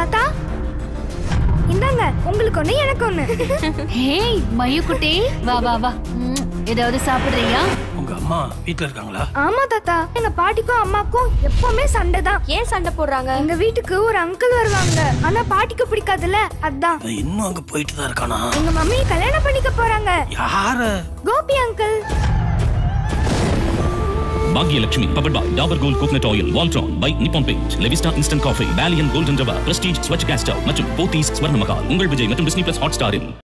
தாத்தா இந்தாங்க உங்களுக்கு ஒண்ணு எனக்கு ஒண்ணு ஹேய் மயு குட்டி வா வா வா ம், ஏதாவது சாப்பிடுறியா உங்க அம்மா வீட்ல இருக்காங்களா ஆமா தாத்தா எங்க பாட்டிக்கும் அம்மாக்கும் எப்பவுமே சண்டை தான் ஏன் சண்டை போடுறாங்க எங்க வீட்டுக்கு ஒரு அங்கிள் வருவாங்க ஆனா பாட்டிக்கு பிடிக்காதுல்ல அதான் அவன் இன்னும் அங்க போயிட்டு தான் இருக்கானா எங்க மம்மி கல்யாணம் பண்ணிக்க போறாங்க யார Gopi uncle Baakiyalakshmi powered by Dabur gold coconut oil வால்ட்ரான் by Nippon paint Levista instant coffee வேலியன் கோல்டன் ரவா பிரஸ்டீஜ் ஸ்வச் கேஸ்டவ் மற்றும் போத்தீஸ் ஸ்வர்ண மகால் உங்கள் விஜய் மற்றும் டிஸ்னி பிளஸ் ஹாட் ஸ்டாரில்